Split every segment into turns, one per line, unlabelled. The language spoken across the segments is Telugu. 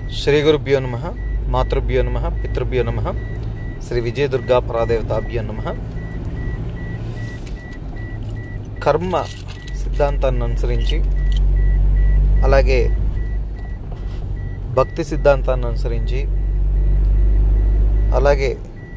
శ్రీ గురుభ్యో నమ మాతృభ్యో నమ పితృభ్యో నమ శ్రీ విజయదుర్గా పరాదేవతాభ్యో నమ కర్మ సిద్ధాంతాన్ని అనుసరించి అలాగే భక్తి సిద్ధాంతాన్ని అనుసరించి అలాగే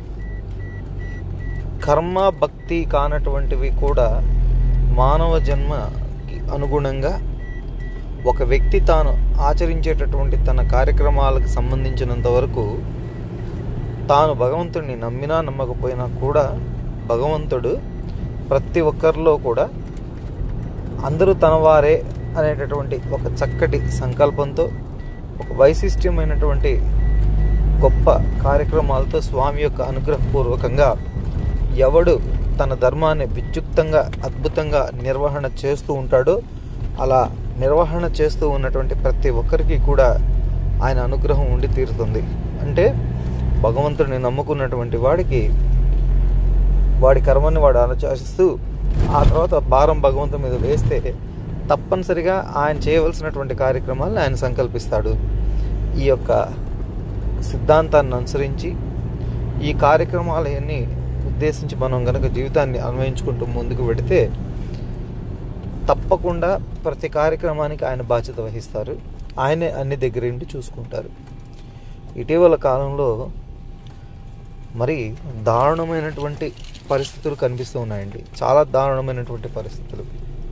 కర్మ భక్తి కానటువంటివి కూడా మానవ జన్మకి అనుగుణంగా ఒక వ్యక్తి తాను ఆచరించేటటువంటి తన కార్యక్రమాలకు సంబంధించినంత వరకు తాను భగవంతుడిని నమ్మినా నమ్మకపోయినా కూడా భగవంతుడు ప్రతి ఒక్కరిలో కూడా అందరూ తన వారే అనేటటువంటి ఒక చక్కటి సంకల్పంతో ఒక వైశిష్ట్యమైనటువంటి గొప్ప కార్యక్రమాలతో స్వామి యొక్క అనుగ్రహపూర్వకంగా ఎవడు తన ధర్మాన్ని విద్యుక్తంగా అద్భుతంగా నిర్వహణ చేస్తూ ఉంటాడో అలా నిర్వహణ చేస్తూ ఉన్నటువంటి ప్రతి ఒక్కరికి కూడా ఆయన అనుగ్రహం ఉండి తీరుతుంది అంటే భగవంతుడిని నమ్ముకున్నటువంటి వాడికి వాడి కర్మని వాడు ఆలోచిస్తూ ఆ తర్వాత భారం భగవంతుని మీద వేస్తే తప్పనిసరిగా ఆయన చేయవలసినటువంటి కార్యక్రమాలను ఆయన సంకల్పిస్తాడు ఈ యొక్క సిద్ధాంతాన్ని అనుసరించి ఈ కార్యక్రమాలన్నీ ఉద్దేశించి మనం గనక జీవితాన్ని అన్వయించుకుంటూ ముందుకు పెడితే తప్పకుండా ప్రతి కార్యక్రమానికి ఆయన బాధ్యత వహిస్తారు ఆయనే అన్ని దగ్గర ఉండి చూసుకుంటారు ఇటీవల కాలంలో మరి దారుణమైనటువంటి పరిస్థితులు కనిపిస్తూ ఉన్నాయండి చాలా దారుణమైనటువంటి పరిస్థితులు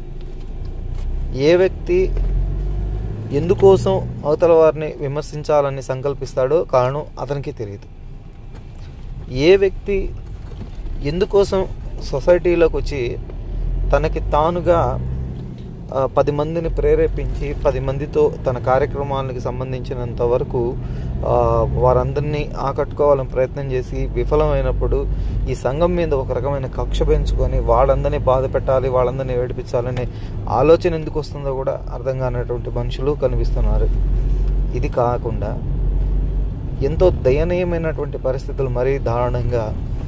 ఏ వ్యక్తి ఎందుకోసం అవతల వారిని విమర్శించాలని సంకల్పిస్తాడో కారణం అతనికి తెలియదు ఏ వ్యక్తి ఎందుకోసం సొసైటీలోకి వచ్చి తనకి తానుగా ఆ, పది మందిని ప్రేరేపించి పది మందితో తన కార్యక్రమాలకు సంబంధించినంత వరకు ఆ, వారందరినీ ఆకట్టుకోవాలని ప్రయత్నం చేసి విఫలమైనప్పుడు ఈ సంఘం మీద ఒక రకమైన కక్ష పెంచుకొని వాళ్ళందరినీ బాధ పెట్టాలి వాళ్ళందరినీ ఏడిపించాలనే ఆలోచన ఎందుకు వస్తుందో కూడా అర్థం కానటువంటి మనుషులు కనిపిస్తున్నారు ఇది కాకుండా ఎంతో దయనీయమైనటువంటి పరిస్థితులు మరీ దారుణంగా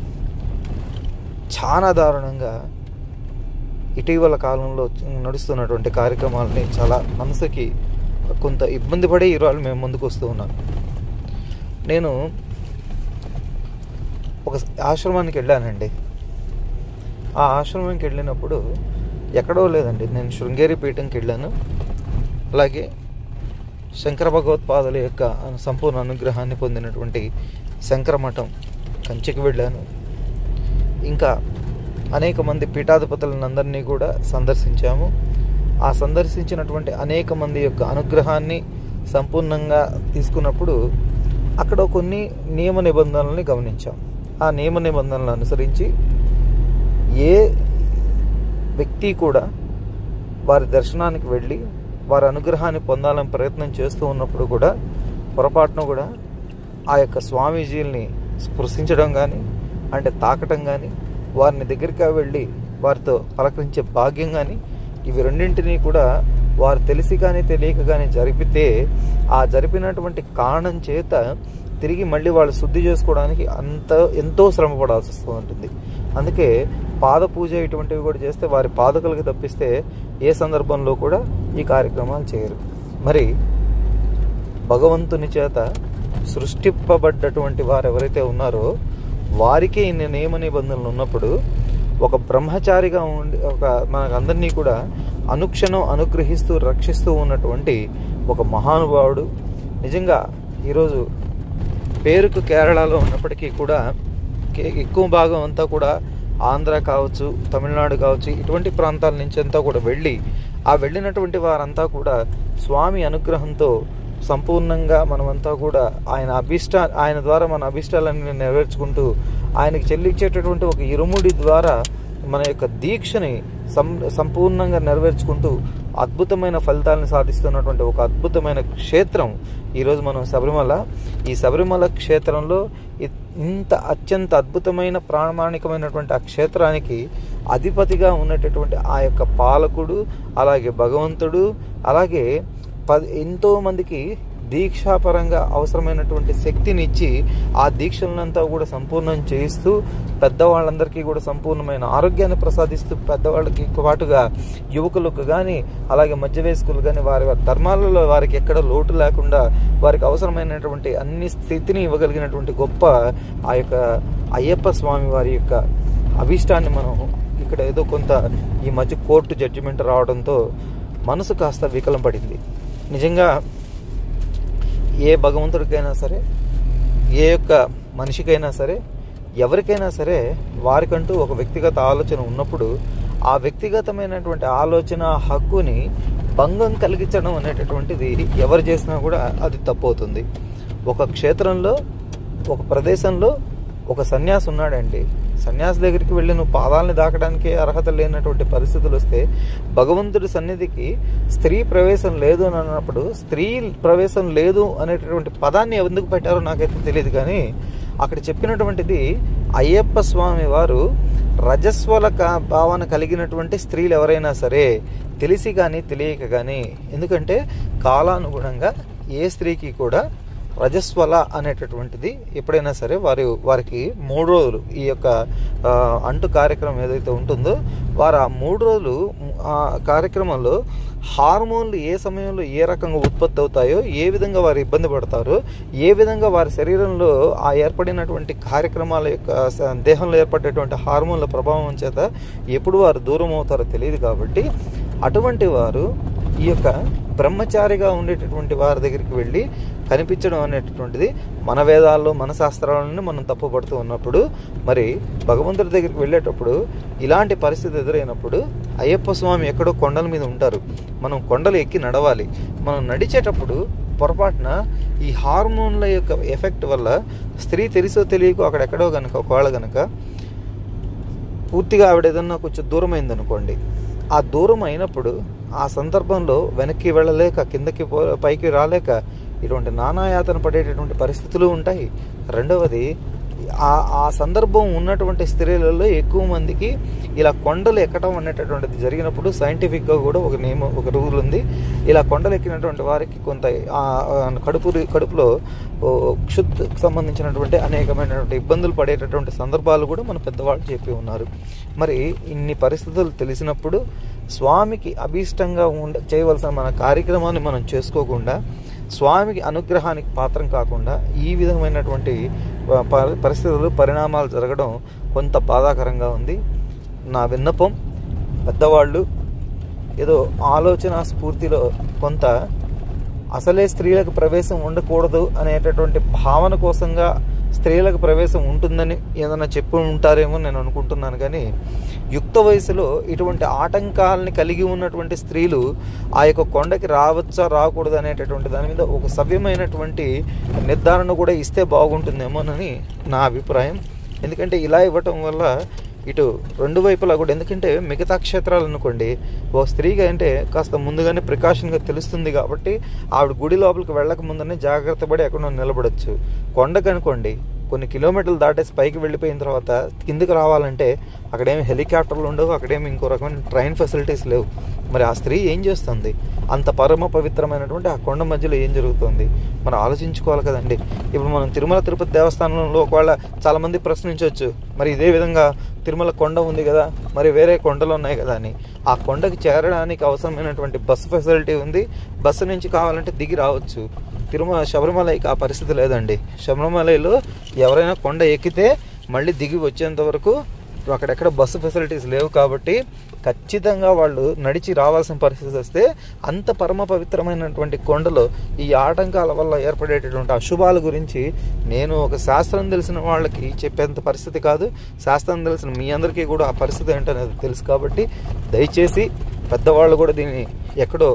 చాలా దారుణంగా ఇటీవల కాలంలో నడుస్తున్నటువంటి కార్యక్రమాలని చాలా మనసుకి కొంత ఇబ్బంది పడే ఈరోజు మేము ముందుకు వస్తూ ఉన్నాం నేను ఒక ఆశ్రమానికి వెళ్ళానండి ఆ ఆశ్రమానికి వెళ్ళినప్పుడు ఎక్కడో లేదండి నేను శృంగేరి పీఠంకి వెళ్ళాను అలాగే శంకర భగవత్పాదుల యొక్క సంపూర్ణ అనుగ్రహాన్ని పొందినటువంటి శంకర మఠం కంచికి వెళ్ళాను ఇంకా అనేక మంది పీఠాధిపతులను అందరినీ కూడా సందర్శించాము ఆ సందర్శించినటువంటి అనేక మంది యొక్క అనుగ్రహాన్ని సంపూర్ణంగా తీసుకున్నప్పుడు అక్కడ కొన్ని నియమ నిబంధనల్ని గమనించాం ఆ నియమ నిబంధనలు అనుసరించి ఏ వ్యక్తి కూడా వారి దర్శనానికి వెళ్ళి వారి అనుగ్రహాన్ని పొందాలని ప్రయత్నం చేస్తూ ఉన్నప్పుడు కూడా పొరపాటున కూడా ఆ యొక్క స్వామీజీల్ని స్పృశించడం కానీ అంటే తాకటం కానీ వారిని దగ్గరికి వెళ్ళి వారితో పలకరించే భాగ్యం కానీ ఇవి రెండింటినీ కూడా వారు తెలిసి కానీ తెలియక కానీ జరిపితే ఆ జరిపినటువంటి కారణం చేత తిరిగి మళ్ళీ వాళ్ళు శుద్ధి చేసుకోవడానికి అంత ఎంతో శ్రమ పడాల్సి వస్తూ ఉంటుంది అందుకే పాద పూజ ఇటువంటివి కూడా చేస్తే వారి పాదకులకి తప్పిస్తే ఏ సందర్భంలో కూడా ఈ కార్యక్రమాలు చేయరు మరి భగవంతుని చేత సృష్టింపబడ్డటువంటి వారు ఎవరైతే ఉన్నారో వారికి ఇన్ని నియమ నిబంధనలు ఉన్నప్పుడు ఒక బ్రహ్మచారిగా ఉండి ఒక మనకందరినీ కూడా అనుక్షణం అనుగ్రహిస్తూ రక్షిస్తూ ఉన్నటువంటి ఒక మహానుభావుడు నిజంగా ఈరోజు పేరుకు కేరళలో ఉన్నప్పటికీ కూడా కే- ఎక్కువ భాగం అంతా కూడా ఆంధ్ర కావచ్చు తమిళనాడు కావచ్చు ఇటువంటి ప్రాంతాల నుంచి అంతా కూడా వెళ్ళి ఆ వెళ్ళినటువంటి వారంతా కూడా స్వామి అనుగ్రహంతో సంపూర్ణంగా మనమంతా కూడా ఆయన అభిష్ట ఆయన ద్వారా మన అభిష్టాలన్నీ నెరవేర్చుకుంటూ ఆయనకి చెల్లించేటటువంటి ఒక ఇరుముడి ద్వారా మన యొక్క దీక్షని సం సంపూర్ణంగా నెరవేర్చుకుంటూ అద్భుతమైన ఫలితాలను సాధిస్తున్నటువంటి ఒక అద్భుతమైన క్షేత్రం ఈరోజు మనం శబరిమల ఈ శబరిమల క్షేత్రంలో ఇ- ఇంత అత్యంత అద్భుతమైన ప్రామాణికమైనటువంటి ఆ క్షేత్రానికి అధిపతిగా ఉన్నటటువంటి ఆ యొక్క పాలకుడు అలాగే భగవంతుడు అలాగే పది ఎంతో మందికి దీక్షాపరంగా అవసరమైనటువంటి శక్తిని ఇచ్చి ఆ దీక్షలనంతా కూడా సంపూర్ణం చేయిస్తూ పెద్దవాళ్ళందరికీ కూడా సంపూర్ణమైన ఆరోగ్యాన్ని ప్రసాదిస్తూ పెద్దవాళ్ళకి పాటుగా యువకులకు కానీ అలాగే మధ్య వయస్కులు కానీ వారి వారి ధర్మాలలో వారికి ఎక్కడ లోటు లేకుండా వారికి అవసరమైనటువంటి అన్ని స్థితిని ఇవ్వగలిగినటువంటి గొప్ప ఆ యొక్క అయ్యప్ప స్వామి వారి యొక్క అభిష్టాన్ని మనం ఇక్కడ ఏదో కొంత ఈ మధ్య కోర్టు జడ్జిమెంట్ రావడంతో మనసు కాస్త వికలం పడింది నిజంగా ఏ భగవంతుడికైనా సరే ఏ యొక్క మనిషికైనా సరే ఎవరికైనా సరే వారికంటూ ఒక వ్యక్తిగత ఆలోచన ఉన్నప్పుడు ఆ వ్యక్తిగతమైనటువంటి ఆలోచన హక్కుని భంగం కలిగించడం అనేటటువంటిది ఎవరు చేసినా కూడా అది తప్పవుతుంది ఒక క్షేత్రంలో ఒక ప్రదేశంలో ఒక సన్యాసి ఉన్నాడండి సన్యాసి దగ్గరికి వెళ్ళి నువ్వు పాదాలని దాకడానికి అర్హత లేనటువంటి పరిస్థితులు వస్తే భగవంతుడి సన్నిధికి స్త్రీ ప్రవేశం లేదు అని అన్నప్పుడు స్త్రీ ప్రవేశం లేదు అనేటటువంటి పదాన్ని ఎందుకు పెట్టారో నాకైతే తెలియదు కానీ అక్కడ చెప్పినటువంటిది అయ్యప్ప స్వామి వారు రజస్వల కా- భావన కలిగినటువంటి స్త్రీలు ఎవరైనా సరే తెలిసి కానీ తెలియక కానీ ఎందుకంటే కాలానుగుణంగా ఏ స్త్రీకి కూడా రజస్వల అనేటటువంటిది ఎప్పుడైనా సరే వారి వారికి మూడు రోజులు ఈ యొక్క ఆ, అంటు కార్యక్రమం ఏదైతే ఉంటుందో వారు ఆ మూడు రోజులు ఆ కార్యక్రమంలో హార్మోన్లు ఏ సమయంలో ఏ రకంగా ఉత్పత్తి అవుతాయో ఏ విధంగా వారు ఇబ్బంది పడతారో ఏ విధంగా వారి శరీరంలో ఆ ఏర్పడినటువంటి కార్యక్రమాల యొక్క స- దేహంలో ఏర్పడేటువంటి హార్మోన్ల ప్రభావం చేత ఎప్పుడు వారు దూరం అవుతారో తెలియదు కాబట్టి అటువంటి వారు ఈ యొక్క బ్రహ్మచారిగా ఉండేటటువంటి వారి దగ్గరికి వెళ్ళి కనిపించడం అనేటటువంటిది మన వేదాల్లో మన శాస్త్రాలను మనం తప్పుపడుతూ ఉన్నప్పుడు మరి భగవంతుడి దగ్గరికి వెళ్ళేటప్పుడు ఇలాంటి పరిస్థితి ఎదురైనప్పుడు అయ్యప్ప స్వామి ఎక్కడో కొండల మీద ఉంటారు మనం కొండలు ఎక్కి నడవాలి మనం నడిచేటప్పుడు పొరపాటున ఈ హార్మోన్ల యొక్క ఎఫెక్ట్ వల్ల స్త్రీ తెలుసో తెలియకో అక్కడెక్కడో కనుక ఒకవేళ కనుక పూర్తిగా ఆవిడ ఏదన్నా కొంచెం దూరం అయిందనుకోండి ఆ దూరం అయినప్పుడు ఆ సందర్భంలో వెనక్కి వెళ్ళలేక కిందకి పో పైకి రాలేక ఇటువంటి నానాయాతన పడేటటువంటి పరిస్థితులు ఉంటాయి రెండవది ఆ ఆ సందర్భం ఉన్నటువంటి స్త్రీలలో ఎక్కువ మందికి ఇలా కొండలు ఎక్కడం అనేటటువంటిది జరిగినప్పుడు సైంటిఫిక్గా కూడా ఒక నియమం ఒక రూల్ ఉంది ఇలా కొండలు ఎక్కినటువంటి వారికి కొంత ఆ, ఆ, కడుపు కడుపులో ఓ, క్షుత్ సంబంధించినటువంటి అనేకమైనటువంటి ఇబ్బందులు పడేటటువంటి సందర్భాలు కూడా మన పెద్దవాళ్ళు చెప్పి ఉన్నారు మరి ఇన్ని పరిస్థితులు తెలిసినప్పుడు స్వామికి అభీష్టంగా ఉండ చేయవలసిన మన కార్యక్రమాన్ని మనం చేసుకోకుండా స్వామికి అనుగ్రహానికి పాత్రం కాకుండా ఈ విధమైనటువంటి ప- ప- పరిస్థితులు పరిణామాలు జరగడం కొంత బాధాకరంగా ఉంది నా విన్నపం పెద్దవాళ్ళు ఏదో ఆలోచన స్ఫూర్తిలో కొంత అసలే స్త్రీలకు ప్రవేశం ఉండకూడదు అనేటటువంటి భావన కోసంగా స్త్రీలకు ప్రవేశం ఉంటుందని ఏదైనా చెప్పి ఉంటారేమో నేను అనుకుంటున్నాను కానీ యుక్త వయసులో ఇటువంటి ఆటంకాలని కలిగి ఉన్నటువంటి స్త్రీలు ఆ యొక్క కొండకి రావచ్చా రాకూడదు అనేటటువంటి దాని మీద ఒక సవ్యమైనటువంటి నిర్ధారణ కూడా ఇస్తే బాగుంటుందేమోనని నా అభిప్రాయం ఎందుకంటే ఇలా ఇవ్వటం వల్ల ఇటు రెండు వైపులా కూడా ఎందుకంటే మిగతా క్షేత్రాలు అనుకోండి ఓ స్త్రీగా అంటే కాస్త ముందుగానే ప్రికాషన్గా తెలుస్తుంది కాబట్టి ఆవిడ గుడి లోపలికి వెళ్ళక ముందనే జాగ్రత్త పడి ఎక్కడో నిలబడచ్చు కొండకు అనుకోండి కొన్ని కిలోమీటర్లు దాటేసి పైకి వెళ్ళిపోయిన తర్వాత కిందకి రావాలంటే అక్కడేమి హెలికాప్టర్లు ఉండవు అక్కడేమి ఇంకో రకమైన ట్రైన్ ఫెసిలిటీస్ లేవు మరి ఆ స్త్రీ ఏం చేస్తుంది అంత పరమ పవిత్రమైనటువంటి ఆ కొండ మధ్యలో ఏం జరుగుతుంది మనం ఆలోచించుకోవాలి కదండి ఇప్పుడు మనం తిరుమల తిరుపతి దేవస్థానంలో ఒకవేళ చాలామంది ప్రశ్నించవచ్చు మరి ఇదే విధంగా తిరుమల కొండ ఉంది కదా మరి వేరే కొండలు ఉన్నాయి కదా అని ఆ కొండకి చేరడానికి అవసరమైనటువంటి బస్సు ఫెసిలిటీ ఉంది బస్సు నుంచి కావాలంటే దిగి రావచ్చు తిరుమల శబరిమలకి ఆ పరిస్థితి లేదండి శబరిమలలో ఎవరైనా కొండ ఎక్కితే మళ్ళీ దిగి వచ్చేంత వరకు అక్కడెక్కడ బస్సు ఫెసిలిటీస్ లేవు కాబట్టి ఖచ్చితంగా వాళ్ళు నడిచి రావాల్సిన పరిస్థితి వస్తే అంత పరమ పవిత్రమైనటువంటి కొండలో ఈ ఆటంకాల వల్ల ఏర్పడేటటువంటి అశుభాల గురించి నేను ఒక శాస్త్రం తెలిసిన వాళ్ళకి చెప్పేంత పరిస్థితి కాదు శాస్త్రం తెలిసిన మీ అందరికీ కూడా ఆ పరిస్థితి ఏంటనేది తెలుసు కాబట్టి దయచేసి పెద్దవాళ్ళు కూడా దీన్ని ఎక్కడో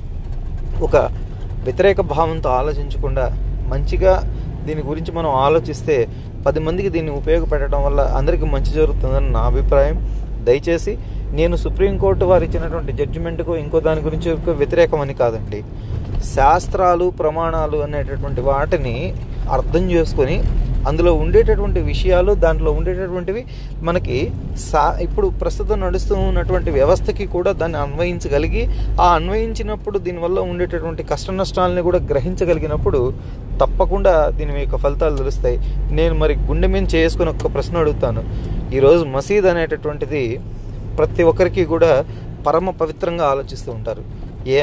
ఒక వ్యతిరేక భావంతో ఆలోచించకుండా మంచిగా దీని గురించి మనం ఆలోచిస్తే పది మందికి దీన్ని ఉపయోగపెట్టడం వల్ల అందరికీ మంచి జరుగుతుందని నా అభిప్రాయం దయచేసి నేను సుప్రీంకోర్టు వారు ఇచ్చినటువంటి జడ్జిమెంట్కు ఇంకో దాని గురించి వ్యతిరేకమని కాదండి శాస్త్రాలు ప్రమాణాలు అనేటటువంటి వాటిని అర్థం చేసుకొని అందులో ఉండేటటువంటి విషయాలు దాంట్లో ఉండేటటువంటివి మనకి సా ఇప్పుడు ప్రస్తుతం నడుస్తూ ఉన్నటువంటి వ్యవస్థకి కూడా దాన్ని అన్వయించగలిగి ఆ అన్వయించినప్పుడు దీనివల్ల ఉండేటటువంటి కష్ట నష్టాలని కూడా గ్రహించగలిగినప్పుడు తప్పకుండా దీని యొక్క ఫలితాలు తెలుస్తాయి నేను మరి గుండె మీద చేసుకుని ఒక ప్రశ్న అడుగుతాను ఈరోజు మసీద్ అనేటటువంటిది ప్రతి ఒక్కరికి కూడా పరమ పవిత్రంగా ఆలోచిస్తూ ఉంటారు ఏ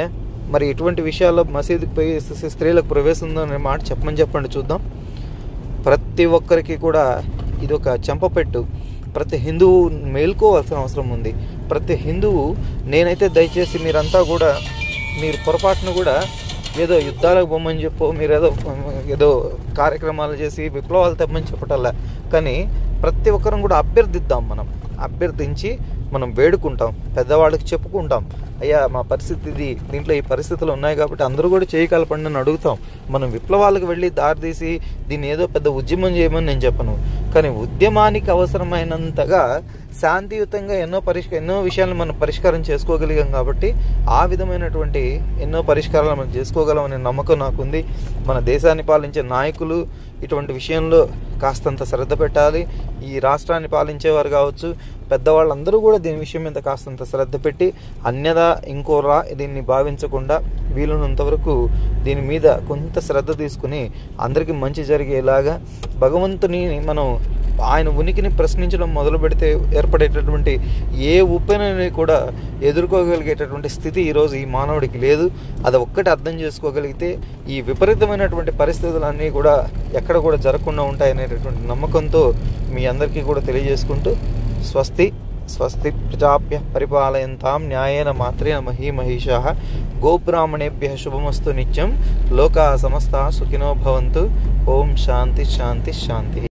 మరి ఎటువంటి విషయాల్లో మసీదుకి పోయి స్త్రీ- స్త్రీలకు ప్రవేశం ఉందో అనే మాట చెప్పమని చెప్పండి చూద్దాం ప్రతి ఒక్కరికి కూడా ఇది ఒక చెంపపెట్టు ప్రతి హిందువు మేల్కోవాల్సిన అవసరం ఉంది ప్రతి హిందువు నేనైతే దయచేసి మీరంతా కూడా మీరు పొరపాటును కూడా ఏదో యుద్ధాలకు పోమని చెప్పో మీరు ఏదో ఏదో కార్యక్రమాలు చేసి విప్లవాలు తెమ్మని చెప్పటల్లా కానీ ప్రతి ఒక్కరం కూడా అభ్యర్థిద్దాం మనం అభ్యర్థించి మనం వేడుకుంటాం పెద్దవాళ్ళకి చెప్పుకుంటాం అయ్యా మా పరిస్థితి ఇది దీంట్లో ఈ పరిస్థితులు ఉన్నాయి కాబట్టి అందరూ కూడా చేయగలపండి అని అడుగుతాం మనం విప్లవాలకు వెళ్ళి దారితీసి దీన్ని ఏదో పెద్ద ఉద్యమం చేయమని నేను చెప్పను కానీ ఉద్యమానికి అవసరమైనంతగా శాంతియుతంగా ఎన్నో పరిష్క ఎన్నో విషయాలను మనం పరిష్కారం చేసుకోగలిగాం కాబట్టి ఆ విధమైనటువంటి ఎన్నో పరిష్కారాలు మనం చేసుకోగలం అనే నమ్మకం నాకుంది మన దేశాన్ని పాలించే నాయకులు ఇటువంటి విషయంలో కాస్తంత శ్రద్ధ పెట్టాలి ఈ రాష్ట్రాన్ని పాలించేవారు కావచ్చు పెద్దవాళ్ళందరూ కూడా దీని విషయం మీద కాస్తంత శ్రద్ధ పెట్టి అన్యదా ఇంకోరా దీన్ని భావించకుండా వీలున్నంత వరకు దీని మీద కొంత శ్రద్ధ తీసుకుని అందరికీ మంచి జరిగేలాగా భగవంతుని మనం ఆయన ఉనికిని ప్రశ్నించడం మొదలు పెడితే ఏర్పడేటటువంటి ఏ ఉప్పెనని కూడా ఎదుర్కోగలిగేటటువంటి స్థితి ఈరోజు ఈ మానవుడికి లేదు అది ఒక్కటి అర్థం చేసుకోగలిగితే ఈ విపరీతమైనటువంటి పరిస్థితులన్నీ కూడా ఎక్కడ కూడా జరగకుండా ఉంటాయనేటటువంటి నమ్మకంతో మీ అందరికీ కూడా తెలియజేసుకుంటూ స్వస్తి స్వస్తి ప్రజాభ్య పరిపాలయంతాం న్యాయేన మాత్రేన మహీ మహిషా గోబ్రాహ్మణేభ్య శుభమస్తు నిత్యం లోకా సమస్త సుఖినో భవంతు ఓం శాంతి శాంతి శాంతి